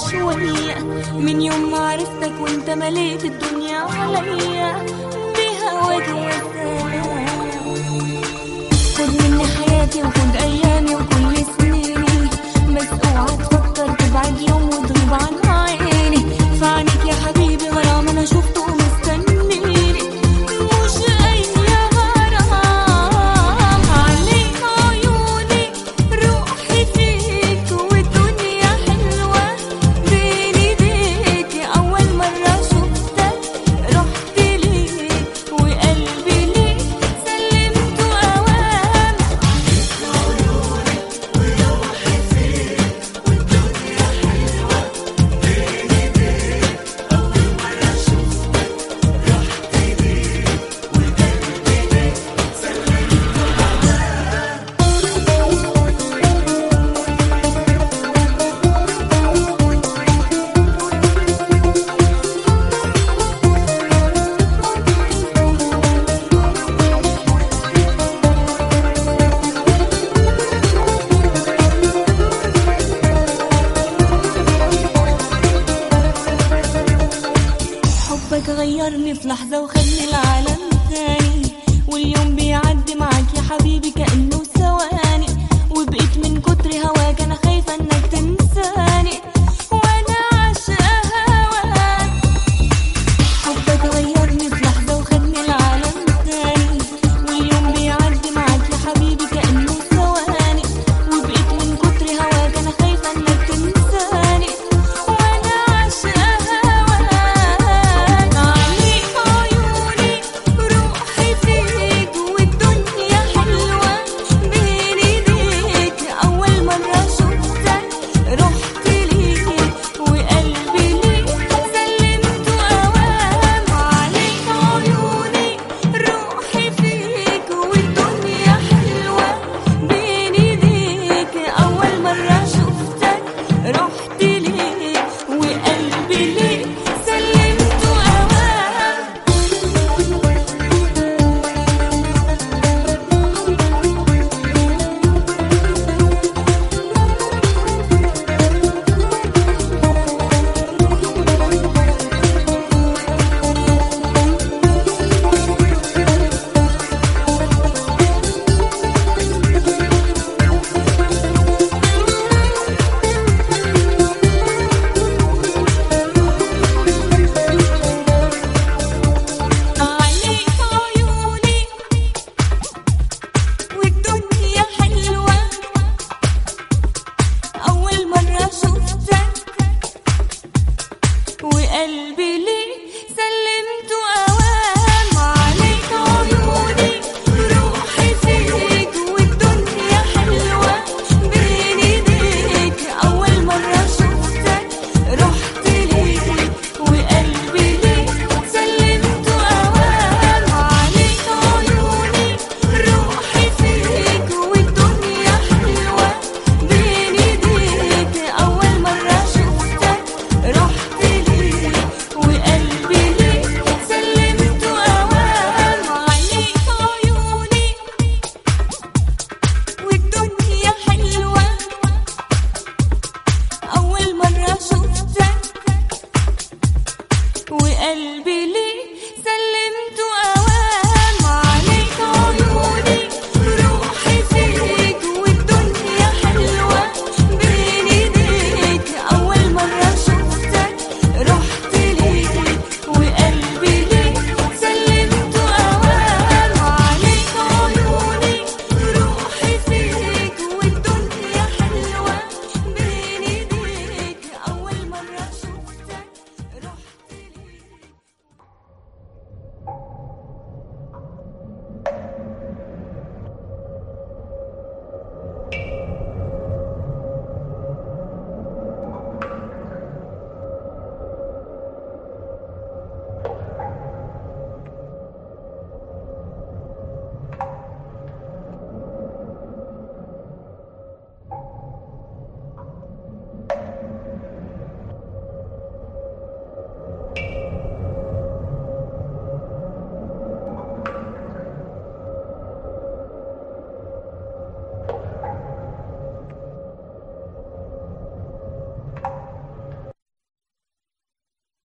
شوية من يوم ما عرفتك وانت مليت الدنيا عليا بهواك يا سلام خد مني حياتي وخد ايامي وكل سنيني بس اوعى تفكر تبعد يوم وتغيب عن عيني في عينيك يا حبيبي غرام انا شفته ومستنيني مش اي غرام عليك عيوني روحي فيك والدنيا حلوة بين ايديك اول مرة شفتك رحت ليك وقلبي ليك سلمته اوام حبك غيرني في لحظة وخدني العالم تاني واليوم بيعدي معاك يا حبيبي كأنه ثواني وبقيت من كتر هواك أنا خايفة إنك تنساني